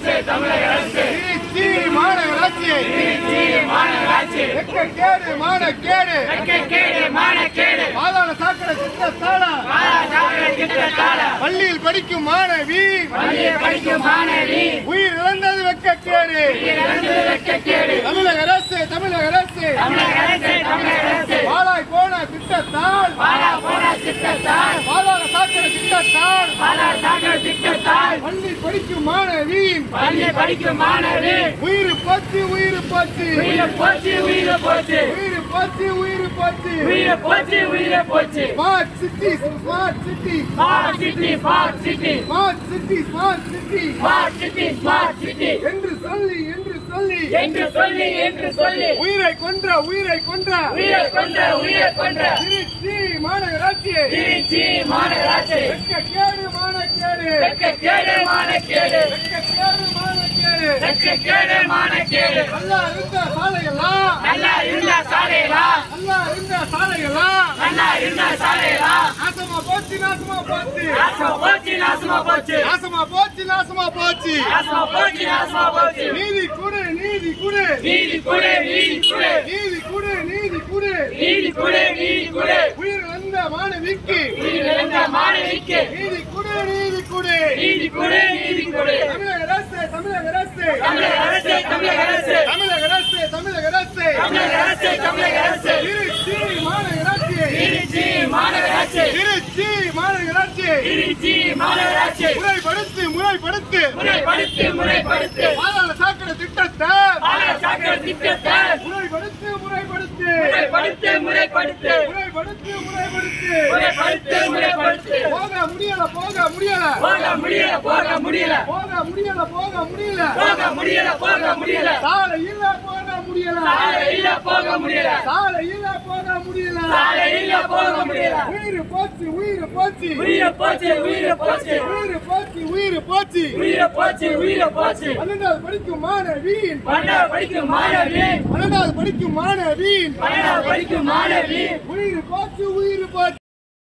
அரசு தமிழக அரசு திருச்சி மாநகராட்சி திருச்சி மாநகராட்சி வெட்கக்கேடு மானக்கேடு வெட்கக்கேடு மானக்கேடு பாதாள சாக்கடை திட்டத்தால பாலாசாக்கடை திட்டத்தால பள்ளியில் படிக்கும் மாணவி பள்ளியை படிக்கும் மாணவி உயிர் இழந்தது வெட்கக்கேடு இறந்தது வெட்கக்கேடு தமிழக அரசு தமிழக அரசு தமிழக அரசு தமிழக அரசு பாலாய் போன திட்டத்தால் பாலா போன திட்டத்தால் பாதாள சாக்கடை திட்டத்தால் பாலாசாக்கடை திட்டத்தால் பள்ளி படிக்கும் மாணவி பள்ளி படிக்கும் மாணவி உயிர் போச்சு உயிர் போச்சு உயிரை போச்சு உயிரை போச்சு உயிர் போச்சு உயிர் போச்சு உயிரை போச்சு உயிரை போச்சு smart city smart city smart city smart city smart city smart city smart city smart city என்று சொல்லி என்று சொல்லி என்று சொல்லி என்று சொல்லி உயிரை கொன்ற உயிரை கொன்ற உயிரை கொன்ற உயிரை கொன்ற திருச்சி மாநகராட்சி திருச்சி மாநகராட்சி வெட்கக்கேடு மானக்கேடு வெட்கக்கேடு மானக்கேடு வெட்கக்கேடு மானக்கேடு வெட்கக்கேடு மானக்கேடு நல்லா இருந்த சாலையெல்லாம் நல்லா இருந்த சாலையெல்லாம் நல்லா இருந்த சாலையெல்லாம் நல்லா இருந்த சாலையெல்லாம் நாசமா போச்சு நாசமா போச்சு நாசமா போச்சு நாசமா போச்சு நாசமா போச்சு நாசமா போச்சு நாசமா போச்சு நாசமா போச்சு நீதி குடு நீதி குடு நீதி கொடு நீதி கொடு நீதி குடு நீதி குடு நீதி கொடு நீதி கொடு உயிர் வந்த மாணவிக்கு உயிர் இழந்த மாணவிக்கு நீதி குடு நீதி குடு நீதி கொடு நீதி கொடு தமிழக அரசு தமிழக அரசு தமிழக அரசு தமிழக அரசு தமிழக அரசு தமிழக அரசு தமிழக அரசு தமிழக அரசு திருச்சி மாநகராட்சி திருச்சி மாநகராட்சி திருச்சி மாநகராட்சி திருச்சி மாநகராட்சி முறைப்படுத்து முறைப்படுத்து முறைப்படுத்து முறைப்படுத்து பாதாள சாக்கடை திட்டத்தை பாலாசாக்கடை திட்டத்தை முறைப்படுத்து முறைப்படுத்து முறைப்படுத்து முறைப்படுத்து முறைப்படுத்து முறைப்படுத்து முறைப்படுத்து முறைப்படுத்து போக முடியல போக முடியல போக முடியல போக முடியல போக முடியல போக முடியல போக முடியல போக முடியல சாலை இல்ல போக முடியல சாலை இல்ல போக முடியல சாலை இல்ல போக முடியல சாலை இல்ல போக முடியல உயிர் போச்சு உயிர் போச்சு உயிரை போச்சு உயிரை போச்சு உயிர் போச்சு உயிர் போச்சு உயிரை போச்சு உயிரை போச்சு பன்னெண்டாவது படிக்கும் மாணவியின் பன்னெண்டாவது படிக்கும் மாணவி பன்னெண்டாவது படிக்கும் மாணவியின் பன்னெண்டாவது படிக்கும் மாணவி உயிர் போச்சு உயிர் போச்சு